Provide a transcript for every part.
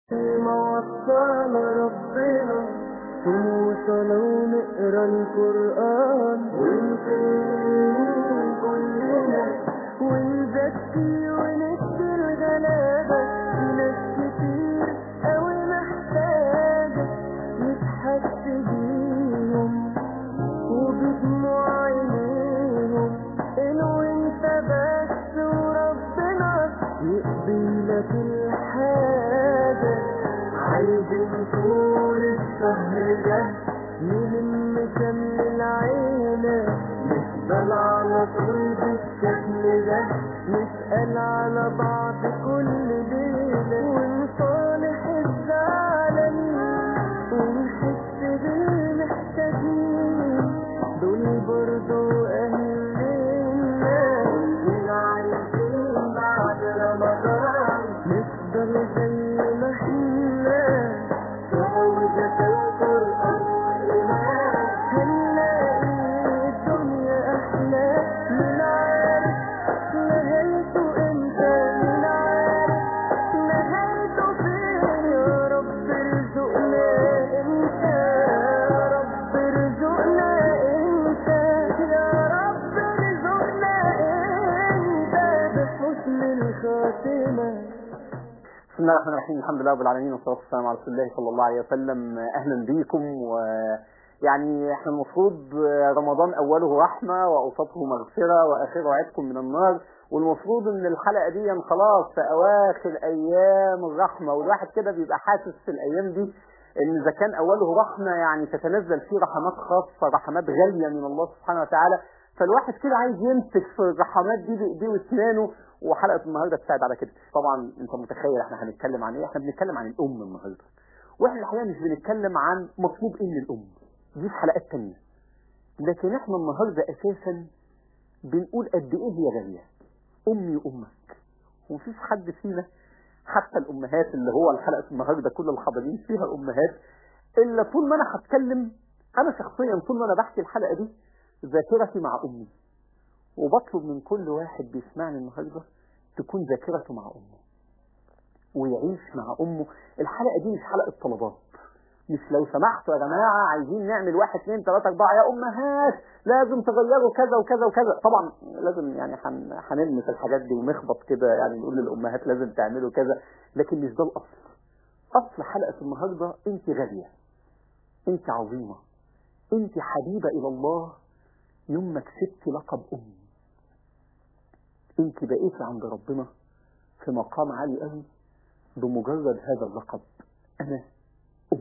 ما وصانا ربنا وصلى ونقرا القرآن ونسلم كلنا ونزكي وندي الغلابة في ناس كتير أوي محتاجة نضحك بيهم وبدموع عينيهم إن وانت بس وربنا يقضي لك الحاجة عايزين طول الشهر ده نلم شمل العيلة نفضل على طول بالشكل ده نسأل على بعض كل ليلة ونصالح الزعلانين ونحس بالمحتاجين دول برضو أهلنا اللي عايزين بعد رمضان نفضل زي ما احنا تعوذة القرآن والإيمان هنلاقي الدنيا أحلى من عارف نهايته امتى من عارف نهايته فين يا رب ارزقنا انت يا رب ارزقنا انت يا رب ارزقنا انت بحسن الخاتمه بسم الله الرحمن الرحيم الحمد لله رب العالمين والصلاه والسلام على رسول الله صلى الله عليه وسلم اهلا بيكم ويعني احنا المفروض رمضان اوله رحمه واوسطه مغفره واخره عتق من النار والمفروض ان الحلقه دي خلاص في اواخر ايام الرحمه والواحد كده بيبقى حاسس في الايام دي ان اذا كان اوله رحمه يعني تتنزل فيه رحمات خاصه رحمات غاليه من الله سبحانه وتعالى فالواحد كده عايز يمسك في الرحمات دي بايديه واسنانه وحلقه النهارده تساعد على كده طبعا انت متخيل احنا هنتكلم عن ايه احنا بنتكلم عن الام النهارده واحنا الحقيقه مش بنتكلم عن مطلوب ايه للام دي في حلقات تانية لكن احنا النهارده اساسا بنقول قد ايه هي غاليه امي وامك ومفيش حد فينا حتى الامهات اللي هو الحلقه النهارده كل الحاضرين فيها امهات الا طول ما انا هتكلم انا شخصيا طول ما انا بحكي الحلقه دي ذاكرتي مع امي وبطلب من كل واحد بيسمعني النهارده تكون ذاكرته مع امه ويعيش مع امه الحلقه دي مش حلقه طلبات مش لو سمحتوا يا جماعه عايزين نعمل واحد اثنين ثلاثه اربعه يا امهات لازم تغيروا كذا وكذا وكذا طبعا لازم يعني هن- هنلمس الحاجات دي ونخبط كده يعني نقول للامهات لازم تعملوا كذا لكن مش ده الاصل اصل حلقه النهارده انت غاليه انت عظيمه انت حبيبه الى الله يوم ما كسبتي لقب ام انت بقيتي عند ربنا في مقام عالي قوي بمجرد هذا اللقب انا ام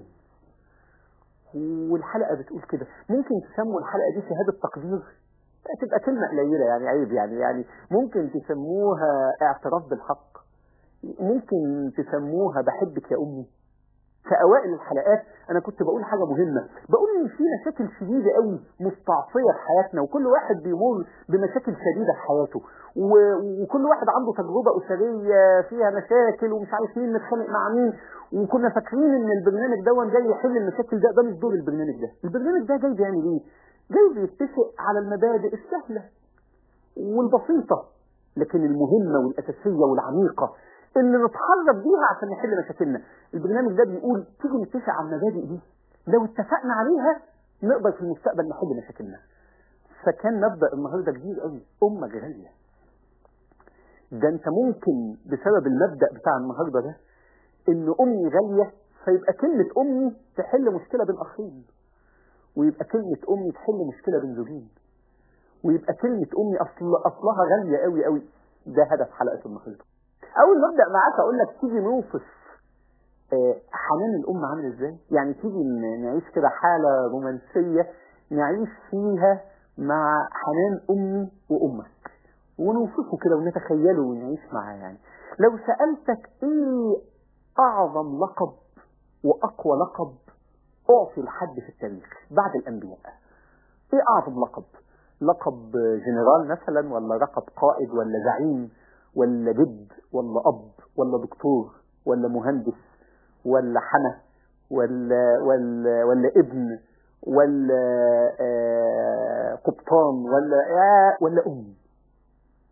والحلقه بتقول كده ممكن تسموا الحلقه دي شهاده تقدير تبقى كلمه قليله يعني عيب يعني يعني ممكن تسموها اعتراف بالحق ممكن تسموها بحبك يا امي في اوائل الحلقات انا كنت بقول حاجه مهمه بقول ان في مشاكل شديده قوي مستعصيه في حياتنا وكل واحد بيمر بمشاكل شديده في حياته و- وكل واحد عنده تجربه اسريه فيها مشاكل ومش عارف مين متخانق مع مين وكنا فاكرين ان البرنامج ده جاي يحل المشاكل ده ده مش دور البرنامج ده البرنامج ده جاي بيعمل ايه جاي بيتفق على المبادئ السهله والبسيطه لكن المهمه والاساسيه والعميقه اللي نتحرك بيها عشان نحل مشاكلنا البرنامج ده بيقول تيجي نتفق على المبادئ دي لو اتفقنا عليها نقدر في المستقبل نحل مشاكلنا فكان مبدا النهارده كبير قوي امك غاليه ده انت ممكن بسبب المبدا بتاع النهارده ده ان امي غاليه فيبقى كلمه امي تحل مشكله بين اخين ويبقى كلمه امي تحل مشكله بين زوجين ويبقى كلمه امي اصل اصلها غاليه قوي قوي ده هدف حلقه النهارده اول ما ابدا معاك اقول لك تيجي نوصف آه، حنان الام عامل ازاي يعني تيجي ن- نعيش كده حاله رومانسيه نعيش فيها مع حنان امي وامك ونوصفه كده ونتخيله ونعيش معاه يعني لو سالتك ايه اعظم لقب واقوى لقب اعطي لحد في التاريخ بعد الانبياء ايه اعظم لقب لقب جنرال مثلا ولا لقب قائد ولا زعيم ولا جد ولا اب ولا دكتور ولا مهندس ولا حما ولا ولا ولا ابن ولا آه، قبطان ولا آه، ولا ام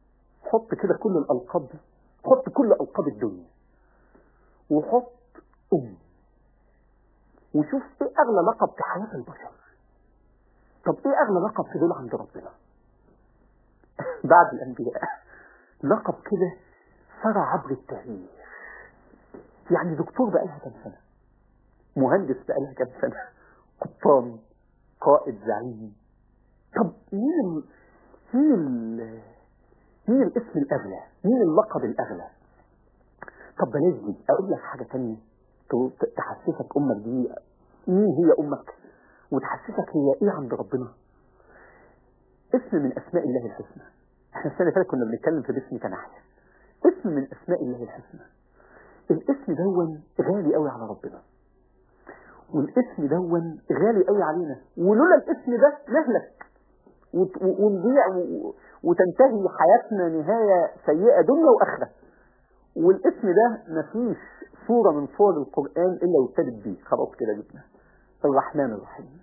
حط كده كل الالقاب دي حط كل القاب الدنيا وحط أم وشوف إيه أغلى لقب في حياة البشر طب إيه أغلى لقب في دول عند ربنا بعد الأنبياء لقب كده سرى عبر التاريخ يعني دكتور بقالها كام سنة مهندس بقالها كام سنة قبطان قائد زعيم طب مين ال... مين ال... مين الاسم الأغلى مين اللقب الأغلى طب بلاش دي أقول لك حاجة تانية ت- تحسسك أمك دي مين هي أمك وتحسسك هي إيه عند ربنا اسم من أسماء الله الحسنى احنا السنة اللي فاتت كنا بنتكلم في باسمك نحيا اسم من أسماء الله الحسنى الاسم دون غالي قوي على ربنا والاسم دون غالي قوي علينا ولولا الاسم ده نهلك وت- و- ونضيع و- وتنتهي حياتنا نهاية سيئة دنيا وآخرة والاسم ده مفيش صورة من صور القرآن إلا وابتدت بيه خلاص كده جبنا الرحمن الرحيم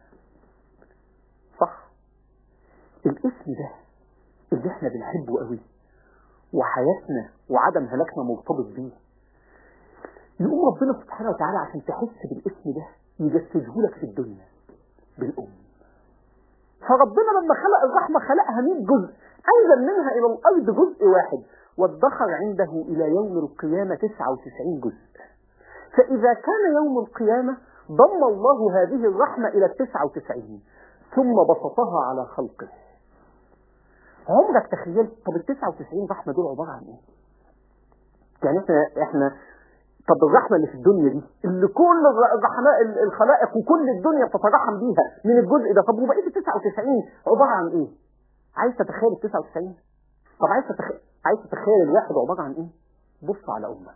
صح الاسم ده اللي احنا بنحبه قوي وحياتنا وعدم هلاكنا مرتبط بيه يقوم ربنا سبحانه وتعالى عشان تحس بالاسم ده يجسده لك في الدنيا بالأم فربنا لما خلق الرحمة خلقها 100 جزء أنزل منها إلى الأرض جزء واحد وادخر عنده إلى يوم القيامة 99 جزء فإذا كان يوم القيامة ضم الله هذه الرحمة إلى التسعة وتسعين ثم بسطها على خلقه عمرك تخيلت طب التسعة وتسعين رحمة دول عبارة عن ايه يعني احنا احنا طب الرحمة اللي في الدنيا دي اللي كل الرحماء الخلائق وكل الدنيا بتترحم بيها من الجزء ده طب وبقية ال 99 عبارة عن ايه؟ عايز تتخيل ال 99 طب عايز تتخيل عايز تتخيل الواحد عبارة عن ايه؟ بص على امك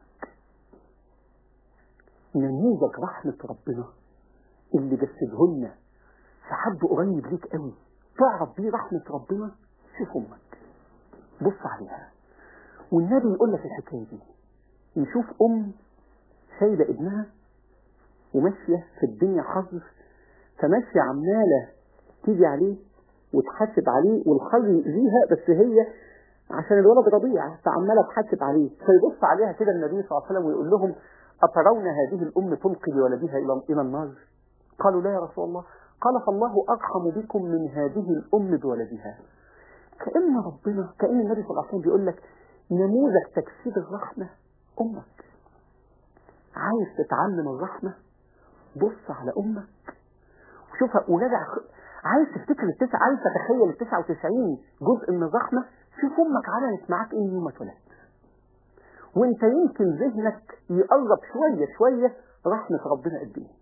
نموذج رحمة ربنا اللي جسده لنا في حد قريب ليك قوي تعرف بيه رحمة ربنا شوف امك بص عليها والنبي يقول لك الحكاية دي يشوف ام شايلة ابنها وماشية في الدنيا حظ فماشية عمالة تيجي عليه وتحاسب عليه والخير يأذيها بس هي عشان الولد رضيع فعمالة تحاسب عليه فيبص عليها كده النبي صلى الله عليه وسلم ويقول لهم أترون هذه الأم تلقي بولدها إلى إلى النار قالوا لا يا رسول الله قال فالله أرحم بكم من هذه الأم بولدها كأن ربنا كأن النبي صلى الله عليه وسلم بيقول لك نموذج تجسيد الرحمة أمك عايز تتعلم الرحمة بص على أمك وشوفها وراجع عايز تفتكر التسعة عايز تتخيل التسعة وتسعين جزء من الرحمة شوف أمك عملت معاك إيه يوم ما اتولدت وانت يمكن ذهنك يقرب شوية شوية رحمة ربنا قد ايه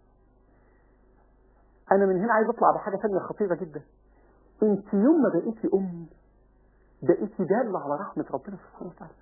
انا من هنا عايز اطلع بحاجة ثانية خطيرة جدا انت يوم ما بقيتي ام بقيتي دالة على رحمة ربنا سبحانه وتعالى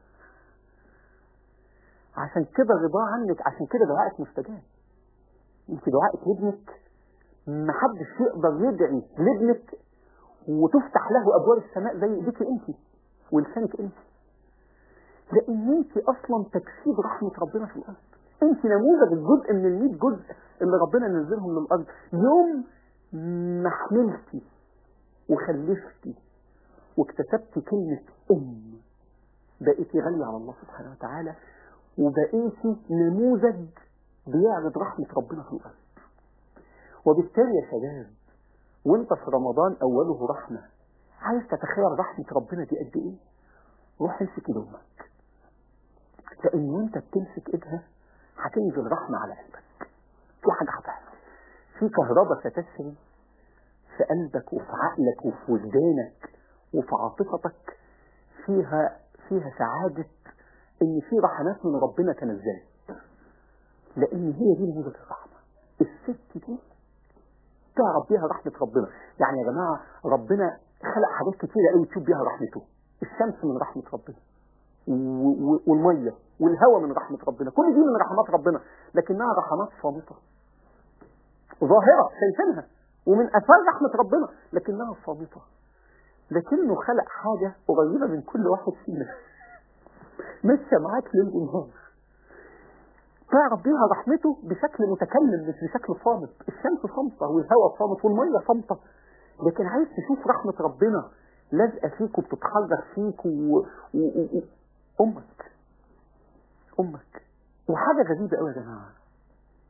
عشان كده رضاه عنك عشان كده دعائك مستجاب انت دعائك لابنك محدش يقدر يدعي لابنك وتفتح له ابواب السماء زي ايديك انت ولسانك انت لان انت اصلا تجسيد رحمة ربنا في الارض انت نموذج الجزء من المئة جزء اللي ربنا نزلهم من الارض يوم ما حملتي وخلفتي واكتسبتي كلمة ام بقيتي غالية على الله سبحانه وتعالى وبقيتي نموذج بيعرض رحمة ربنا في الارض وبالتالي يا شباب وانت في رمضان اوله رحمة عايز تتخيل رحمة ربنا دي قد ايه روح امسك امك لان وانت بتمسك ايدها هتنزل رحمة على قلبك في حاجة هتحصل في كهرباء ستسري في قلبك وفي عقلك وفي وجدانك وفي عاطفتك فيها فيها سعادة ان في رحمات من ربنا تنزلت لان هي دي نموذج الرحمة الست دي تعرف بيها رحمة ربنا يعني يا جماعة ربنا خلق حاجات كتيرة قوي تشوف بيها رحمته الشمس من رحمة ربنا والمية والهواء من رحمة ربنا كل دي من رحمات ربنا لكنها رحمات صامتة ظاهرة شايفينها ومن أثار رحمة ربنا لكنها صامتة لكنه خلق حاجة قريبة من كل واحد فينا ماشية معاك ليل ونهار تعرف بيها رحمته بشكل متكلم مش بشكل صامت الشمس صامتة والهواء صامت والمية صامتة لكن عايز تشوف رحمة ربنا لازقة فيك وبتتحرك فيك و... و... و... أمك أمك وحاجة غريبة قوي يا جماعة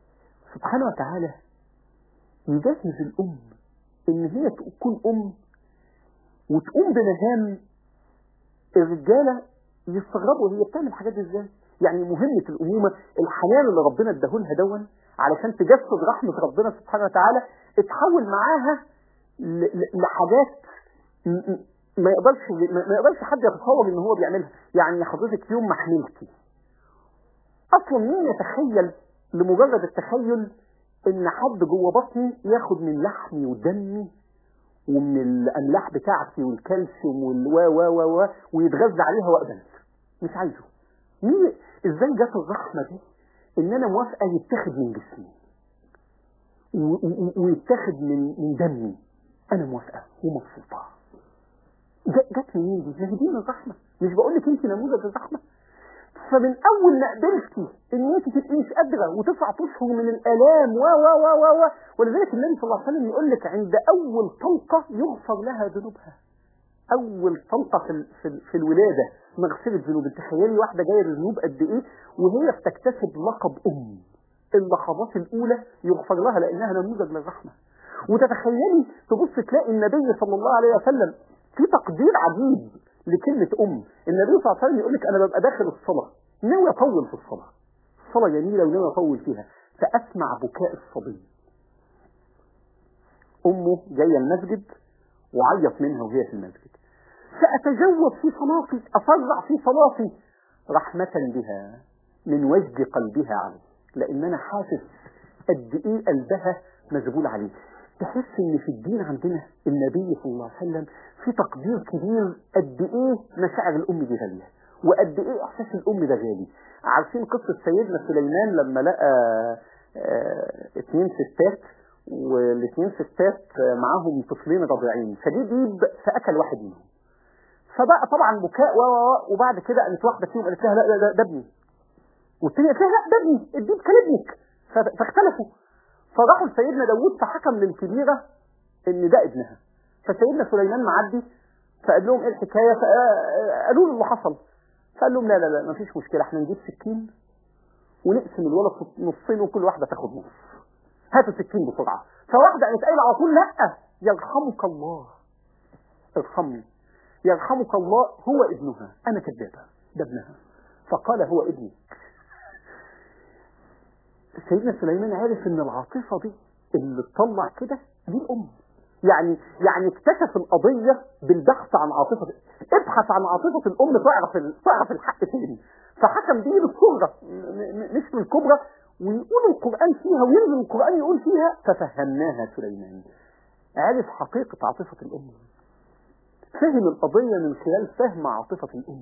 سبحانه وتعالى يجهز الأم إن هي تكون أم وتقوم بمهام الرجالة يستغربوا هي بتعمل الحاجات دي ازاي يعني مهمة الأمومة الحنان اللي ربنا اداهولها دون علشان تجسد رحمة ربنا سبحانه وتعالى اتحول معاها ل- ل- لحاجات م- م- ما يقدرش ما ما يقدرش حد يتصور ان هو بيعملها يعني حضرتك يوم ما حملتي اصلا مين يتخيل لمجرد التخيل ان حد جوه بطني ياخد من لحمي ودمي ومن الاملاح بتاعتي والكالسيوم والوا و و و ويتغذى عليها واقبل مش عايزه مين ازاي جت الرحمه دي ان انا موافقه يتاخد من جسمي و- و- ويتاخد من من دمي انا موافقه ومبسوطه ج- جت منين دي؟ ما هي دي من الرحمه مش بقول لك انت نموذج الرحمه فمن اول ما قبلتي ان انت تبقي مش قادره وتسع اشهر من الالام و و و و و ولذلك النبي صلى الله عليه وسلم يقول لك عند اول طلقه يغفر لها ذنوبها اول طلقه في ال- في, ال- في الولاده مغفره ذنوب تخيلي واحده جايه لذنوب قد ايه وهي بتكتسب لقب ام اللحظات الاولى يغفر لها لانها نموذج للرحمه وتتخيلي تبص تلاقي النبي صلى الله عليه وسلم في تقدير عجيب لكلمة أم النبي صلى الله عليه وسلم يقول لك أنا ببقى داخل الصلاة ناوي أطول في الصلاة الصلاة جميلة وناوي أطول فيها فأسمع بكاء الصبي أمه جاية المسجد وعيط منها وهي في المسجد فأتجوز في صلاتي أفرع في صلاتي رحمة بها من وجد قلبها علي لأن أنا حاسس قد إيه قلبها مشغول عليه تحس ان في الدين عندنا النبي صلى الله عليه وسلم في تقدير كبير قد ايه مشاعر الام دي غاليه وقد ايه احساس الام ده غالي عارفين قصه سيدنا سليمان لما لقى آه، اتنين ستات والاثنين ستات آه، معاهم طفلين رضيعين فجه ديب فاكل واحد منهم فبقى طبعا بكاء و و- و- وبعد كده قامت واحده فيهم قالت لها لا لا ده- ده ابني والتانية قالت لها لا ده ابني الديب كان ابنك ف- فاختلفوا فراحوا لسيدنا داوود فحكم للكبيرة ان ده ابنها فسيدنا سليمان معدي فقال لهم ايه الحكاية فقالوا له اللي حصل فقال لهم لا لا لا مفيش مشكلة احنا نجيب سكين ونقسم الولد نصين وكل واحدة تاخد نص هاتوا السكين بسرعة فواحدة قامت قايلة على طول لا يرحمك الله ارحمني يرحمك الله هو ابنها انا كذابة ده ابنها فقال هو ابني سيدنا سليمان عرف ان العاطفه دي اللي تطلع كده دي الام يعني يعني اكتشف القضيه بالبحث عن عاطفه ابحث عن عاطفه الام تعرف ال- تعرف الحق فين فحكم بيه بالصغرى م- م- مش بالكبرى ويقول القران فيها وينزل القران يقول فيها ففهمناها سليمان عرف حقيقه عاطفه الام فهم القضيه من خلال فهم عاطفه الام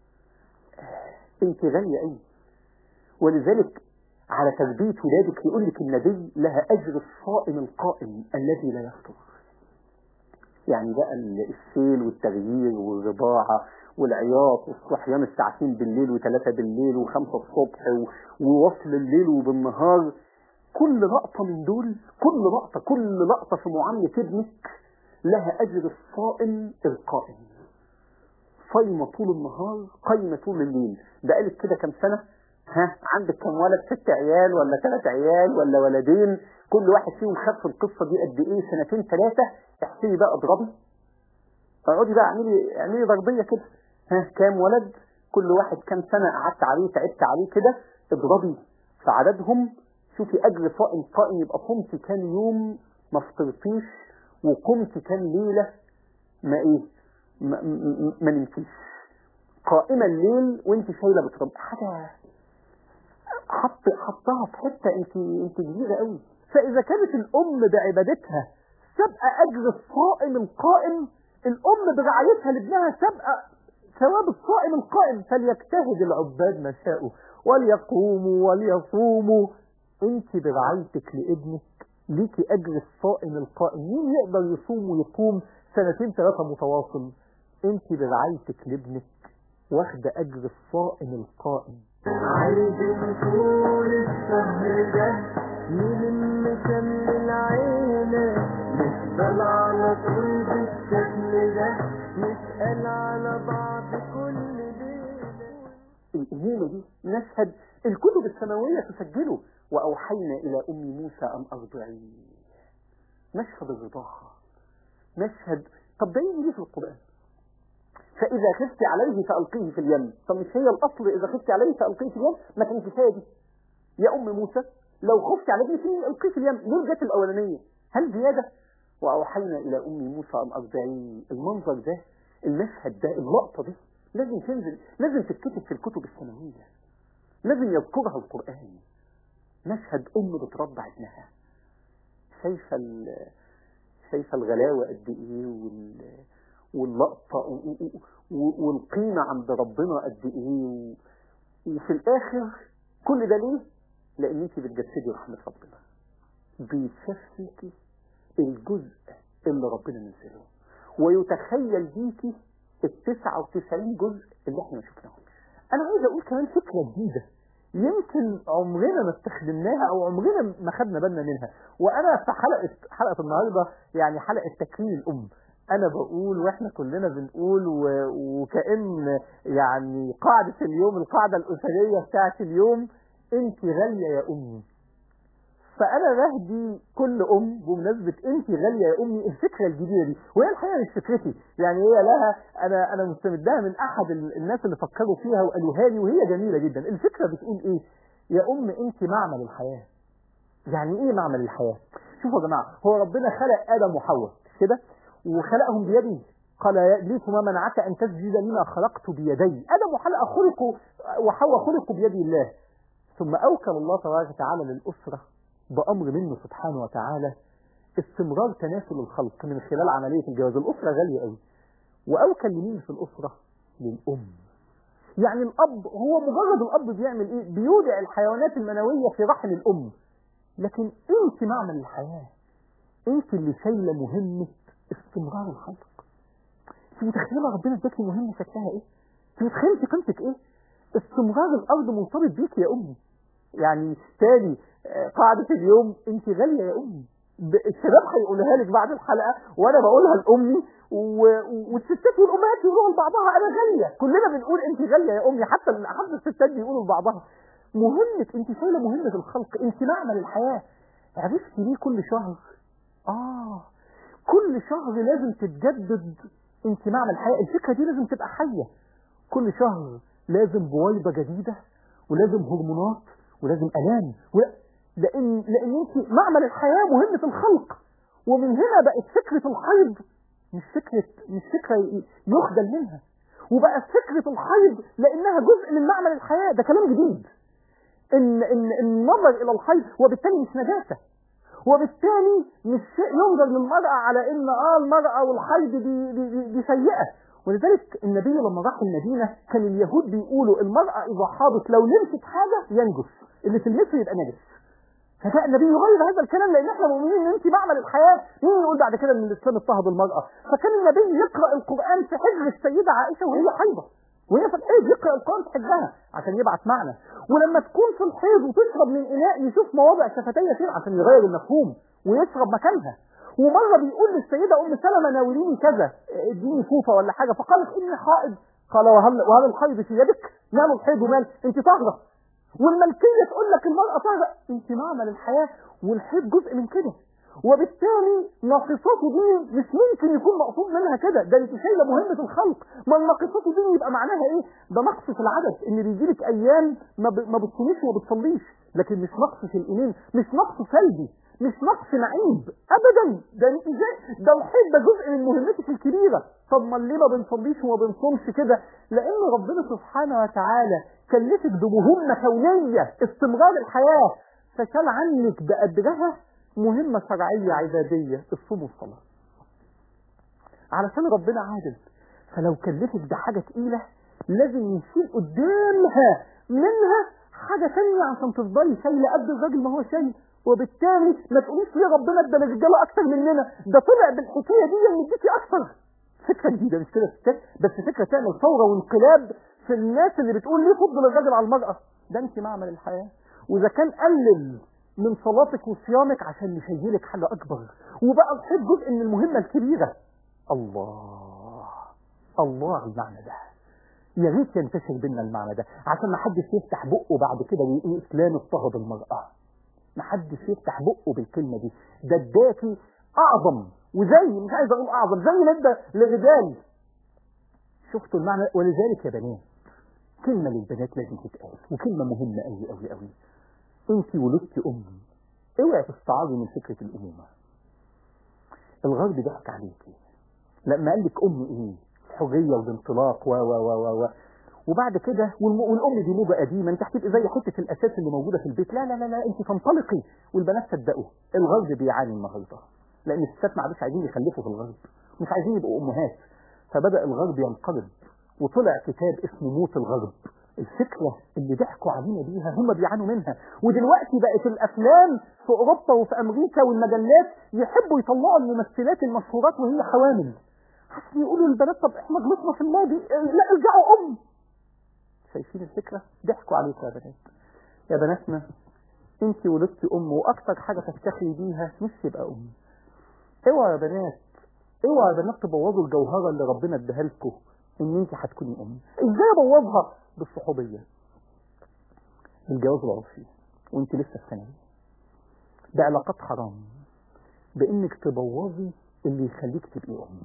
انت غاليه قوي ولذلك على تربية ولادك يقول لك النبي لها أجر الصائم القائم الذي لا يفطر يعني بقى ال- السيل والتغيير والرضاعة والعياط والصحيان الساعة 2 بالليل و3 بالليل و5 الصبح و- ووصل الليل وبالنهار كل لقطة من دول كل لقطة كل لقطة في معاملة ابنك لها أجر الصائم القائم صايمة طول النهار قايمة طول الليل بقالك كده كام سنة ها عندك كام ولد ست عيال ولا ثلاث عيال ولا ولدين كل واحد فيهم خد في القصة دي قد ايه سنتين ثلاثة احسبي بقى اضربي اقعدي بقى اعملي اعملي ضربية كده ها كام ولد كل واحد كام سنة قعدت عليه تعبت عليه كده اضربي في عددهم شوفي اجر صائم قائم يبقى صمتي كام يوم ما فطرتيش وقمتي كام ليلة ما ايه ما, ما, ما نمتيش قائمة الليل وانت شايلة بتربي حاجة حط حطها في حتة انت انت كبيرة قوي فإذا كانت الأم بعبادتها سابقة أجر الصائم القائم الأم برعايتها لابنها سابقة ثواب الصائم القائم فليجتهد العباد ما شاءوا وليقوموا وليصوموا انت برعايتك لابنك ليكي أجر الصائم القائم مين يقدر يصوم ويقوم سنتين ثلاثة متواصل انت برعايتك لابنك واخدة أجر الصائم القائم عايزين طول الشهر ده نلم شمل العيلة نفضل على طول بالشكل ده نسأل على بعض كل ليلة الأمومة دي مشهد الكتب السماوية تسجله وأوحينا إلى أم موسى أن أرضعيه مشهد الرضاعة مشهد طب ده يجي في القرآن فإذا خفت عليه فألقيه في اليم طب مش هي الأصل إذا خفت عليه فألقيه في اليم ما كانتش هي دي يا أم موسى لو خفت على ابنك ألقيه في اليم ليه جت الأولانية هل زيادة وأوحينا إلى أم موسى أن أرضعيه المنظر ده المشهد ده اللقطة دي لازم تنزل لازم تتكتب في الكتب السماوية لازم يذكرها القرآن مشهد أم بترضع ابنها شايفة شايفة الغلاوة قد إيه وال... واللقطة و... و... والقيمة عند ربنا قد إيه و... وفي الآخر كل ده ليه؟ لأن أنت بتجسدي رحمة ربنا بيتشاف فيكي الجزء اللي ربنا نزله ويتخيل بيكي ال 99 جزء اللي احنا ما شفناهمش انا عايز اقول كمان فكره جديده يمكن عمرنا ما استخدمناها او عمرنا ما خدنا بالنا منها وانا في حلقه حلقه النهارده يعني حلقه تكريم الام انا بقول واحنا كلنا بنقول و... وكأن يعني قاعدة اليوم القاعدة الأسرية بتاعت اليوم انت غالية يا أمي فأنا بهدي كل أم بمناسبة أنت غالية يا أمي الفكرة الجديدة دي وهي الحقيقة مش فكرتي يعني هي لها أنا أنا مستمدها من أحد الناس اللي فكروا فيها وقالوها لي وهي جميلة جدا الفكرة بتقول إيه يا أم أنت معمل الحياة يعني إيه معمل الحياة شوفوا يا جماعة هو ربنا خلق آدم وحواء كده وخلقهم بيده قال يا إبليس ما منعك أن تسجد لما خلقت بيدي آدم وحواء خلقوا وحواء خلقوا بيد الله ثم أوكل الله تبارك وتعالى للأسرة بأمر منه سبحانه وتعالى استمرار تناسل الخلق من خلال عملية الجواز الأسرة غالية قوي وأوكل لمين في الأسرة للأم يعني الأب هو مجرد الأب بيعمل إيه بيودع الحيوانات المنوية في رحم الأم لكن أنت معمل الحياة أنت اللي شايلة مهمة استمرار الخلق انت متخيلة ربنا اداكي مهمة شكلها ايه انت متخيلة قيمتك ايه استمرار الارض مرتبط بيك يا امي يعني تاني قاعدة اليوم انت غالية يا امي الشباب هيقولها لك بعد الحلقة وانا بقولها لامي و... والستات والامهات يقولوا لبعضها انا غالية كلنا بنقول انت غالية يا امي حتى حتى الستات بيقولوا لبعضها مهمة انت شايلة مهمة الخلق انت معمل الحياة عرفتي ليه كل شهر اه كل شهر لازم تتجدد انت معمل الحياة الفكرة دي لازم تبقى حية كل شهر لازم بويضة جديدة ولازم هرمونات ولازم ألام و... لأن, لأن انت معمل الحياة مهمة الخلق ومن هنا بقت فكرة الحيض مش فكرة مش فكرة يخجل منها وبقت فكرة الحيض لأنها جزء من معمل الحياة ده كلام جديد إن, إن النظر إلى الحيض وبالتالي مش نجاسة وبالتالي مش شيء ينظر للمرأة على ان اه المرأة والحيض دي, دي, دي, دي سيئة ولذلك النبي لما راح المدينة كان اليهود بيقولوا المرأة إذا حاضت لو لمست حاجة ينجس اللي تلمسه يبقى نجس فجاء النبي يغير هذا الكلام لان احنا مؤمنين ان انت معمل الحياه مين يقول بعد كده ان الاسلام اضطهد المراه فكان النبي يقرا القران في حجر السيده عائشه وهي حيضه وهي في الحيض يقرا القران في حجرها عشان يبعث معنى ولما تكون في الحيض وتشرب من اناء يشوف مواضع شفتيه فين عشان يغير المفهوم ويشرب مكانها ومره بيقول للسيده ام سلمة ناوليني كذا اديني فوفه ولا حاجه فقالت اني حائض قال وهل وهل الحيض في يدك؟ مال الحيض ومال انت طاهره والملكيه تقول لك المراه طاهره انت معمل الحياه والحيض جزء من كده وبالتالي ناقصاته دي مش ممكن يكون مقصود منها كده ده انت شايله مهمه الخلق ما الناقصاته دي يبقى معناها ايه ده نقص في العدد ان بيجي لك ايام ما ب... ما بتصوميش وما بتصليش لكن مش نقص في الايمان مش نقص سلبي مش نقص نعيب ابدا ده انت ازاي ده الحيض ده جزء من مهمتك الكبيره طب ما ليه ما بنصليش وما بنصومش كده لان ربنا سبحانه وتعالى كلفك بمهمه كونيه استمرار الحياه فشال عنك بقدرها مهمة شرعية عبادية الصوم والصلاة علشان ربنا عادل فلو كلفك بحاجة تقيلة لازم يشيل قدامها منها حاجة ثانية عشان تفضلي شايلة قد الراجل ما هو شايل وبالتالي ما تقوليش ليه ربنا ادى الرجاله اكتر مننا ده طلع بالحكايه دي ان اديكي اكتر فكره جديده مش كده ستات بس فكره تعمل ثوره وانقلاب في الناس اللي بتقول ليه فضل الراجل على المراه ده انت معمل الحياه واذا كان قلل من صلاتك وصيامك عشان يشيلك حاجة أكبر وبقى الحب جزء من المهمة الكبيرة الله الله المعنى ده يا ريت ينتشر بينا المعنى ده عشان ما حدش يفتح بقه بعد كده ويقول اسلام اضطهد المرأة محدش يفتح بقه بالكلمة دي ده اداكي اعظم وزي مش عايز اقول اعظم زي ما ادى للرجال شفتوا المعنى ولذلك يا بنات كلمة للبنات لازم تتقال وكلمة مهمة قوي قوي قوي انت ولدتي ام اوعي تستعاضي من فكرة الامومة الغرب ضحك عليكي لما قال لك ام ايه حرية والانطلاق و و و و و وبعد كده والم- والام دي موجه قديمه انت هتبقي زي حته الاساس اللي موجوده في البيت لا لا لا, لا انت تنطلقي والبنات صدقوا الغرب بيعاني النهارده لان الستات ما عادش عايزين يخلفوا في الغرب مش عايزين يبقوا امهات فبدا الغرب ينقرض وطلع كتاب اسمه موت الغرب الفكرة اللي ضحكوا علينا بيها هم بيعانوا منها ودلوقتي بقت الأفلام في أوروبا وفي أمريكا والمجلات يحبوا يطلعوا الممثلات المشهورات وهي حوامل عشان يقولوا للبنات طب احنا غلطنا في الماضي اه، لا ارجعوا أم شايفين الفكرة ضحكوا عليكم يا بنات يا بناتنا انت ولدتي أم وأكتر حاجة تفتخري بيها نفسي يبقى أم اوعى يا بنات اوعى يا بنات تبوظوا الجوهرة اللي ربنا اداها لكم ان انت هتكوني ام ازاي ابوظها بالصحوبية الجواز العرفي وانت لسه في ثانوي بعلاقات حرام بانك تبوظي اللي يخليك تبقي ام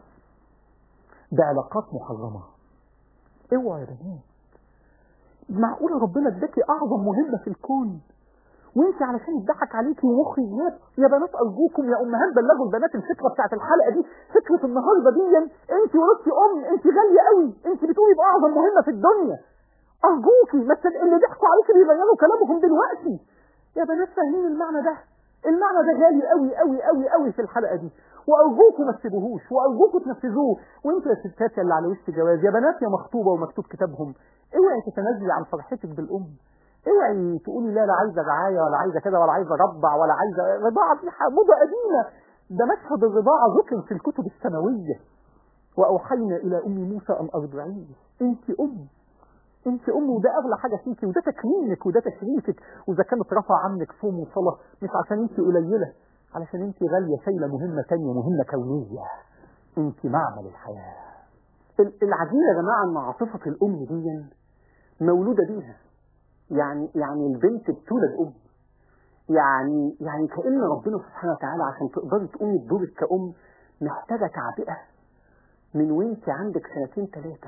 بعلاقات محرمة اوعى يا بنات معقولة ربنا اداكي اعظم مهمة في الكون وانت علشان يضحك عليكي ومخي ينام يا بنات ارجوكم يا امهات بلغوا البنات الفكره بتاعت الحلقه دي فكره النهارده دي انت ولدتي ام انت غاليه قوي انت بتقولي باعظم مهمه في الدنيا ارجوكي ما تد- اللي ضحكوا عليكي بيغيروا كلامهم دلوقتي يا بنات فاهمين المعنى ده المعنى ده غالي قوي قوي قوي قوي في الحلقه دي وارجوكم ما تسيبوهوش وارجوكم تنفذوه وانتوا يا ستات اللي على وش جواز يا بنات يا مخطوبه ومكتوب كتابهم اوعي تتنازلي عن فرحتك بالام اوعي تقولي لا لا عايزه رعايه ولا عايزه كده ولا عايزه رضع ولا عايزه رضاعه دي موضه قديمه ده مشهد الرضاعه ذكر في الكتب السماويه واوحينا الى ام موسى ان ارضعيه انت ام انت ام وده اغلى حاجه فيكي وده تكريمك وده تشريفك واذا كانت رفع عنك صوم وصلاه مش عشان انت قليله علشان انت غاليه شايله مهمه تانية مهمه كونيه انت معمل الحياه ال- العجيب يا جماعه ان عاطفه الام دي مولوده بيها يعني يعني البنت بتولد ام يعني يعني كأن ربنا سبحانه وتعالى عشان تقدري تقومي بدورك كأم محتاجة تعبئة من وانت عندك سنتين ثلاثة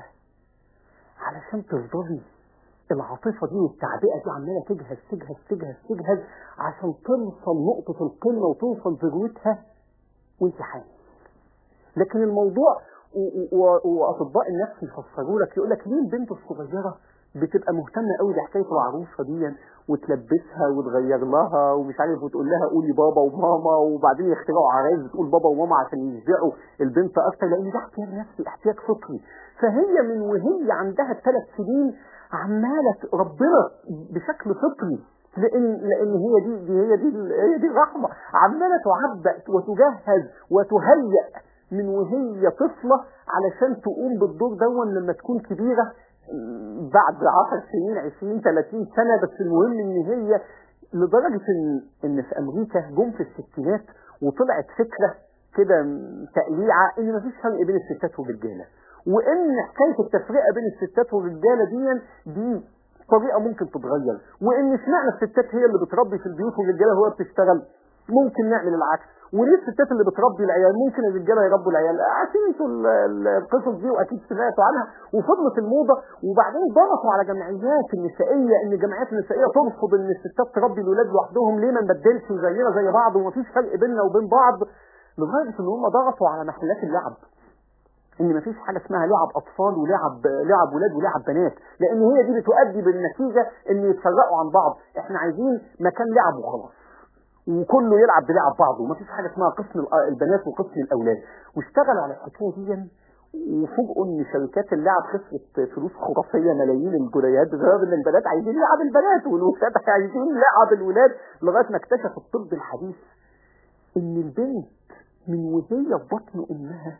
علشان تفضلي العاطفة دي والتعبئة دي عمالة تجهز تجهز تجهز تجهز عشان توصل نقطة القمة وتوصل ذروتها وانت حامل لكن الموضوع و- و- واطباء النفس يفسروا لك يقول لك ليه البنت الصغيره بتبقى مهتمه قوي بحكايه العروسه دي وتلبسها وتغير لها ومش عارف وتقول لها قولي بابا وماما وبعدين يخترعوا عرايس بتقول بابا وماما عشان يشجعوا البنت اكتر لان ده احتياج نفسي احتياج فطري فهي من وهي عندها ثلاث سنين عماله ربنا بشكل فطري لان لان هي دي, دي هي دي هي دي الرحمه عماله تعبأ وتجهز وتهيأ من وهي طفلة علشان تقوم بالدور دون لما تكون كبيرة م، بعد 10 سنين 20 30 سنة بس المهم ان هي لدرجة ان, إن في امريكا جم في الستينات وطلعت فكرة كده م، تقليعة ان مفيش فرق بين الستات والرجالة وان حكاية التفرقة بين الستات والرجالة دي دي طريقة ممكن تتغير وان اشمعنى الستات هي اللي بتربي في البيوت والرجالة هو بتشتغل ممكن نعمل العكس وليه الستات اللي بتربي العيال ممكن الرجاله يربوا العيال عارفين انتوا ال- ال- القصص دي واكيد سمعتوا عنها وفضلت الموضه وبعدين ضغطوا على جمعيات النسائيه ان الجمعيات النسائيه ترفض ان الستات تربي الولاد لوحدهم ليه ما نبدلش زينا زي بعض ومفيش فرق بيننا وبين بعض لدرجه ان هم ضغطوا على محلات اللعب ان مفيش حاجه اسمها لعب اطفال ولعب لعب ولاد ولعب بنات لان هي دي بتؤدي بالنتيجه ان يتفرقوا عن بعض احنا عايزين مكان لعب وخلاص وكله يلعب بلعب بعضه ومفيش حاجه اسمها قسم ال- البنات وقسم الاولاد واشتغلوا على الحكايه دي وفوجئوا ان شركات اللعب خسرت فلوس خرافيه ملايين الجنيهات بسبب ان البنات عايزين لعب البنات والولاد عايزين لعب الولاد لغايه ما اكتشف الطب الحديث ان البنت من وهي في بطن امها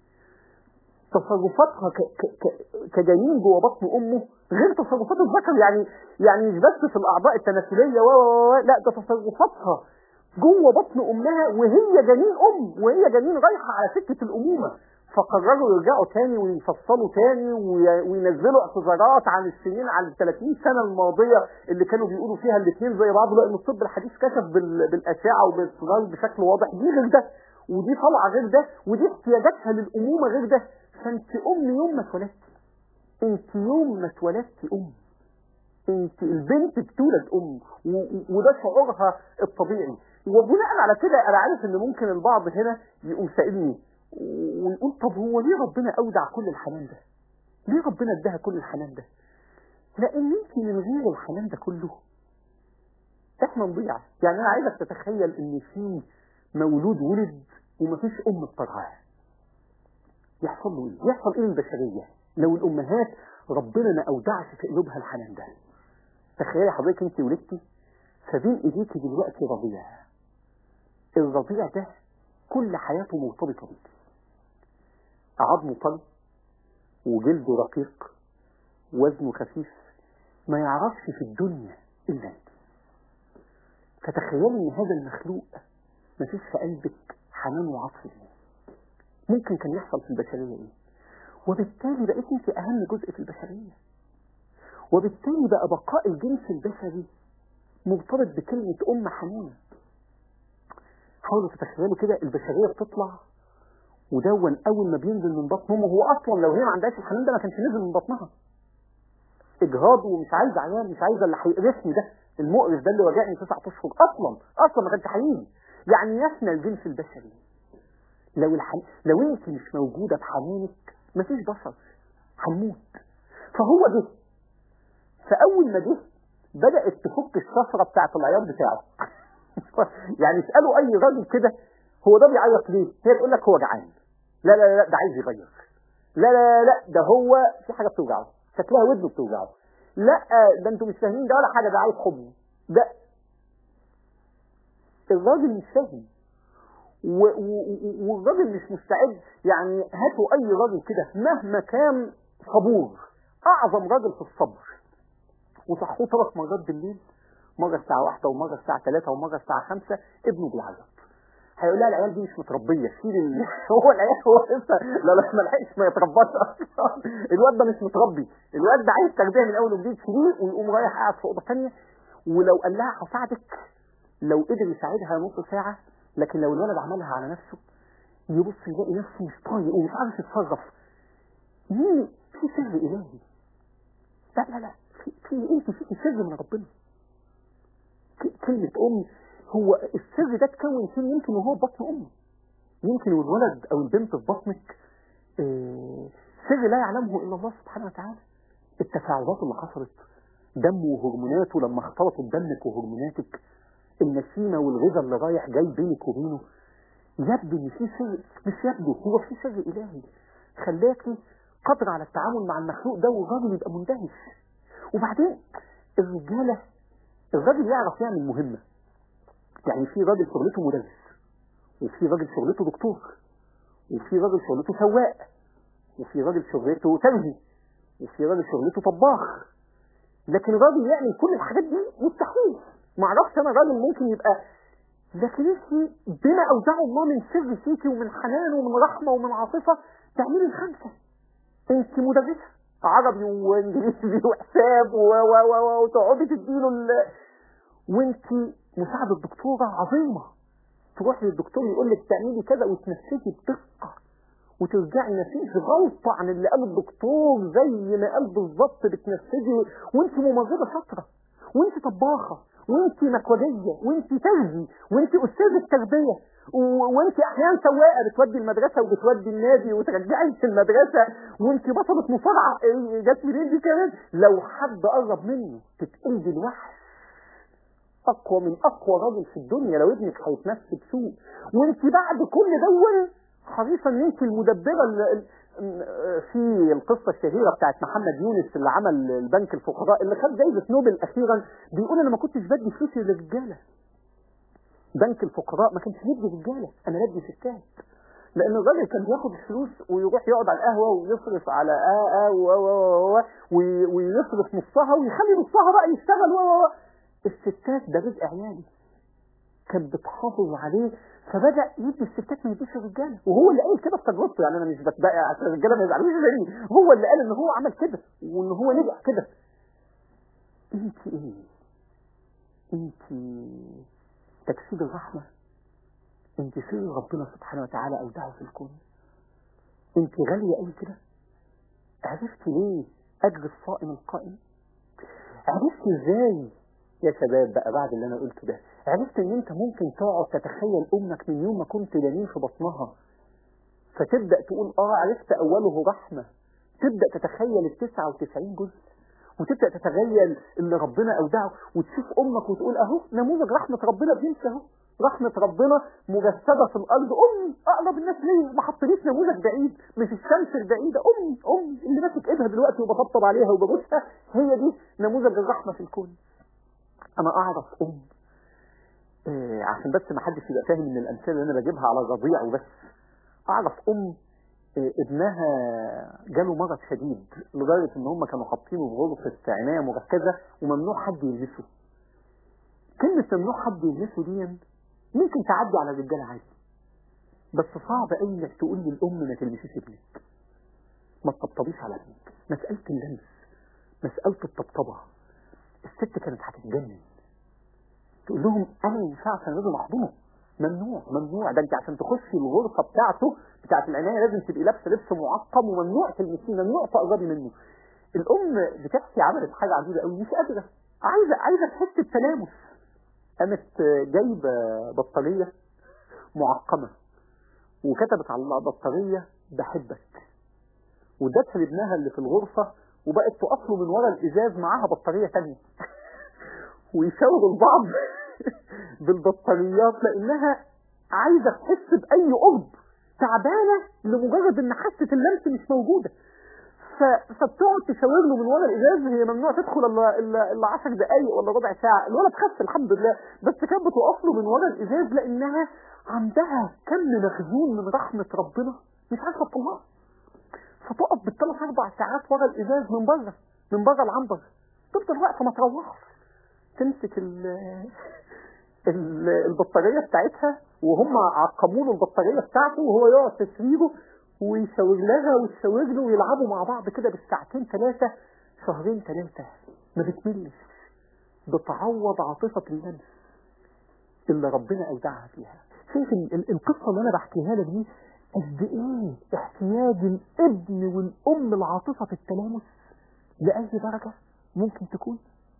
تصرفاتها ك- ك- ك- كجنين جوه بطن امه غير تصرفات الذكر يعني يعني مش بس في الاعضاء التناسليه و و- و- لا ده تصرفاتها جوه بطن امها وهي جنين ام وهي جنين رايحه على سكه الامومه فقرروا يرجعوا تاني ويفصلوا تاني وي- وينزلوا اعتذارات عن السنين عن ال 30 سنه الماضيه اللي كانوا بيقولوا فيها الاثنين زي بعض لان الطب الحديث كشف بال- بالاشعه وبالصغار بشكل واضح دي غير ده ودي طالعه غير ده ودي احتياجاتها للامومه غير ده فانت ام يوم ما اتولدتي انت يوم ما اتولدتي ام انت البنت بتولد ام و- و- وده شعورها الطبيعي وبناء على كده انا عارف ان ممكن البعض هنا يقوم سائلني ويقول طب هو ليه ربنا اودع كل الحنان ده ليه ربنا اداها كل الحنان ده لان انت من غير الحنان ده كله احنا نضيع يعني انا عايزك تتخيل ان في مولود ولد ومفيش ام بترعاه يحصل له ايه يحصل ايه للبشريه لو الامهات ربنا ما اودعش في قلوبها الحنان ده تخيلي حضرتك انت ولدتي فبين ايديكي دلوقتي رضيع الرضيع ده كل حياته مرتبطه بيكي عظمه طري وجلده رقيق وزنه خفيف ما يعرفش في الدنيا الا انت فتخيلي ان هذا المخلوق ما فيش في قلبك حنان وعطف ليه ممكن كان يحصل في البشريه ايه وبالتالي بقيت انت اهم جزء في البشريه وبالتالي بقى بقاء الجنس البشري مرتبط بكلمه ام حنان حاولوا تتخيلوا كده البشريه بتطلع ودون اول ما بينزل من بطن امه هو اصلا لو هي ما عندهاش الحنان ده ما كانش نزل من بطنها اجهاض ومش عايزه عيال مش عايزه اللي هيقرفني ده المقرف ده اللي وجعني تسع اشهر اصلا اصلا ما كانش هيجي يعني يفنى الجنس البشري لو الحن... لو انت مش موجوده بحنانك مفيش بشر هنموت فهو جه فاول ما جه بدات تفك الشفره بتاعت العياط بتاعه يعني اسالوا اي راجل كده هو ده بيعيط ليه هي تقول لك هو جعان لا لا لا ده عايز يغير لا لا لا ده هو في حاجه بتوجعه شكلها ودنه بتوجعه لا ده انتوا مش فاهمين ده ولا حاجه ده عايز حضن ده الراجل مش فاهم و- و- و- والراجل مش مستعد يعني هاتوا اي راجل كده مهما كان صبور اعظم راجل في الصبر وصحوه ثلاث مرات بالليل مره الساعه واحدة ومره الساعه ثلاثة ومره الساعه خمسة ابنه بيعيط هيقول لها العيال دي مش متربيه شيل ال... هو العيال هو لسه لا لا ما لحقش ما يترباش اصلا الواد ده مش متربي الواد ده عايز تربيه من اول وجديد شيليه ويقوم رايح قاعد في اوضه ثانيه ولو قال لها هساعدك لو قدر يساعدها نص ساعه لكن لو الولد عملها على نفسه يبص يلاقي نفسه مش طايق ومش عارف يتصرف مين في سر الهي لا لا لا في في انت في سر من ربنا ك- كلمة أم هو السر ده اتكون فين يمكن وهو في بطن أمه يمكن والولد أو البنت في بطنك آه، سر لا يعلمه إلا الله سبحانه وتعالى التفاعلات اللي حصلت دم وهرموناته لما اختلطوا بدمك وهرموناتك النسيمة والغذاء اللي رايح جاي بينك وبينه يبدو ان في سر مش يبدو هو في سر الهي خلاكي قادرة على التعامل مع المخلوق ده والراجل يبقى مندهش وبعدين الرجالة الراجل يعرف يعمل مهمة يعني في راجل شغلته مدرس وفي راجل شغلته دكتور وفي راجل شغلته سواق وفي راجل شغلته ترجي وفي راجل شغلته طباخ لكن راجل يعمل كل الحاجات دي مستحيل ما اعرفش انا راجل ممكن يبقى لكن انت بما اودعه الله من سر فيكي ومن حنان ومن رحمه ومن عاطفه تعملي الخمسه انت مدرسه عربي وانجليزي وحساب و و و و وتقعدي تديله ال... وانت مساعده دكتوره عظيمه تروحي للدكتور يقول لك تعملي كذا وتنفذي بدقه وترجعي مفيش غلطه عن اللي قاله الدكتور زي ما قال بالظبط بتنفذي وانت ممرضه شاطره وانت طباخه وانت مكوجيه وانت ترجي وانت استاذه تربيه و- وانت احيانا سواقه بتودي المدرسه وبتودي النادي وترجعي في المدرسه وانت بطله مصارعه إيه، جت منين دي كمان لو حد قرب منه تتقلبي الوحش اقوى من اقوى راجل في الدنيا لو ابنك هيتنفس بسوء وانت بعد كل دول حريصه ان انت المدبره ال- ال- في القصه الشهيره بتاعت محمد يونس اللي عمل البنك الفقراء اللي خد جايزه نوبل اخيرا بيقول انا ما كنتش بدي فلوسي للرجاله بنك الفقراء ما كانش بيدي رجاله انا بدي ستات لان الراجل كان بياخد الفلوس ويروح يقعد على القهوه ويصرف على اه اه و و و و وي- ويصرف نصها ويخلي نصها بقى يشتغل و و و الستات ده رزق عيالي كانت بتحافظ عليه فبدا يدي الستات ما يديش الرجاله وهو اللي قال كده في تجربته يعني انا مش بتبقى عشان الرجاله ما يزعلوش مني هو اللي قال ان هو عمل كده وان هو نجح كده انت ايه انت تجسيد الرحمه انت سر ربنا سبحانه وتعالى اودعه في الكون انت غاليه قوي كده عرفت ليه اجر الصائم القائم عرفت ازاي يا شباب بقى بعد اللي انا قلته ده عرفت ان انت ممكن تقعد تتخيل امك من يوم ما كنت جنين في بطنها فتبدا تقول اه عرفت اوله رحمه تبدا تتخيل ال 99 جزء وتبدا تتخيل اللي ربنا اودعه وتشوف امك وتقول اهو نموذج رحمه ربنا بيمشي اهو رحمة ربنا مجسدة في الأرض أمي أقرب الناس ليا ما حطليش نموذج بعيد مش الشمس البعيدة أمي أمي اللي ماسك إيدها دلوقتي وبطبطب عليها وببوسها هي دي نموذج الرحمة في الكون أنا أعرف أم إيه عشان بس ما حدش يبقى فاهم ان الامثله اللي انا بجيبها على رضيع وبس اعرف ام إيه ابنها جاله مرض شديد لدرجه ان هم كانوا حاطينه في غرفه عنايه مركزه وممنوع حد يلمسه كلمه ممنوع حد يلمسه دي ممكن تعدي على الرجاله عادي بس صعب قوي انك تقول للام ما تلمسيش ابنك ما تطبطبيش على ابنك مساله اللمس مساله الطبطبه الست كانت هتتجنن تقول لهم انا ما ينفعش انا لازم احضنه ممنوع ممنوع ده انت عشان تخشي الغرفه بتاعته بتاعت العنايه لازم تبقي لابسه لبس معقم وممنوع تلمسيه ممنوع تقربي منه الام بتحكي عملت حاجه عجيبه قوي مش قادره عايزه عايزه تحس بتلامس قامت جايبه بطاريه معقمه وكتبت على البطاريه بحبك وادتها لابنها اللي في الغرفه وبقت تقف له من ورا الازاز معاها بطاريه ثانيه ويشاوروا البعض بالبطاريات لانها عايزه تحس باي قرب تعبانه لمجرد ان حاسه اللمس مش موجوده فبتقعد تشاور له من ورا الازاز هي ممنوع تدخل الا الا الا 10 دقائق ولا ربع ساعه الولد خف الحمد لله بس كانت بتقف له من ورا الازاز لانها عندها كم مخزون من رحمه ربنا مش عارفه تطلعه فتقف بالثلاث اربع ساعات ورا الازاز من بره من بره العنبر تفضل واقفه ما تروحش تمسك ال ال البطاريه بتاعتها وهم عقموا له البطاريه بتاعته وهو يقعد في سريره ويشاور لها وتشاور له ويلعبوا مع بعض كده بالساعتين ثلاثه شهرين ثلاثه ما بتملش بتعوض عاطفه اللمس اللي ربنا اودعها فيها شايف القصه اللي انا بحكيها لك دي قد ايه احتياج الابن والام لعاطفه التلامس لاي درجه ممكن تكون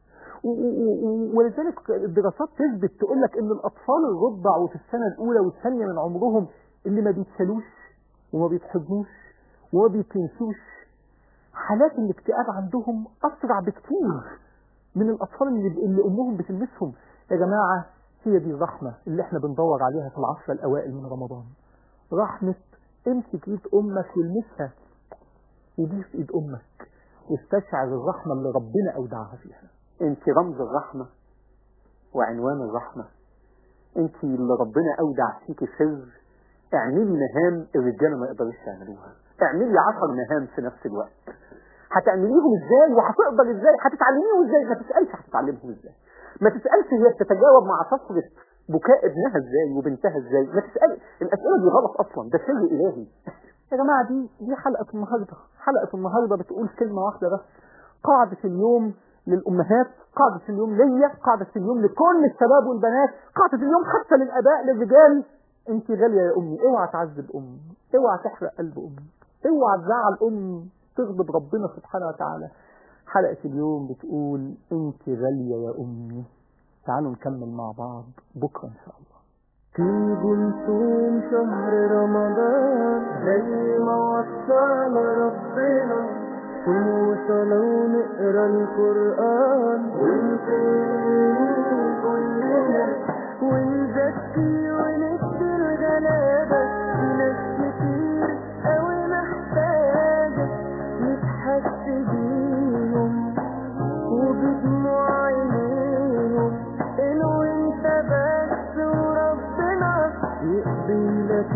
ولذلك الدراسات تثبت تقول لك ان الاطفال الرضع وفي السنه الاولى والثانيه من عمرهم اللي ما بيتشالوش وما بيتحضنوش وما بيتنسوش حالات الاكتئاب عندهم اسرع بكتير من الاطفال اللي, اللي امهم بتلمسهم يا جماعه هي دي الرحمه اللي احنا بندور عليها في العشر الاوائل من رمضان رحمه امسك ايد امك والمسها وبيس ايد امك واستشعر الرحمه اللي ربنا اودعها فيها انت رمز الرحمة وعنوان الرحمة انت اللي ربنا اودع فيك سر اعملي مهام الرجالة ما يقدروش يعملوها اعملي عشر مهام في نفس الوقت هتعمليهم ازاي وهتقدر ازاي هتتعلميهم ازاي ما تسألش هتتعلمهم ازاي ما تسألش هي بتتجاوب مع صفرة بكاء ابنها ازاي وبنتها ازاي ما تسأل الاسئلة دي غلط اصلا ده سر الهي يا جماعة دي دي حلقة النهاردة حلقة النهاردة بتقول كلمة واحدة بس قاعدة اليوم للأمهات قاعدة اليوم ليا قاعدة اليوم لكل الشباب والبنات قاعدة اليوم حتى للآباء للرجال انت غالية يا أمي اوعى تعذب أمي اوعى تحرق قلب أمي اوعى تزعل أمي تغضب ربنا سبحانه وتعالى حلقة اليوم بتقول انت غالية يا أمي تعالوا نكمل مع بعض بكرة إن شاء الله تيجوا نصوم شهر رمضان زي ما وصانا ربنا وصلى ونقرا القرآن ونسيب كلنا ونزكي وندي الغلابة في ناس كتير أوي محتاجة نتحس بيهم وبدموع عينيهم إنه انت بس وربنا يقضي لك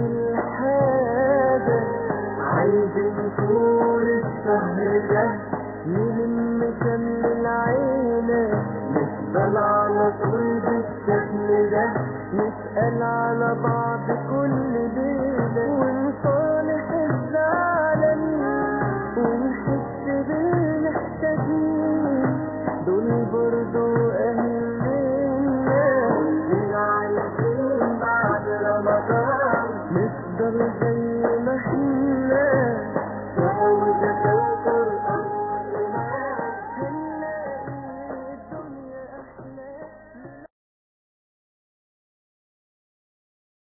الحاجة عايزين طول الشهر ده نلم شمل العيلة على طول بالشكل ده نسأل على بعض كل ليلة ونصالح الزعلانين ونحس بالمحتاجين دول برضو أهلنا واللي عايزين بعد رمضان نفضل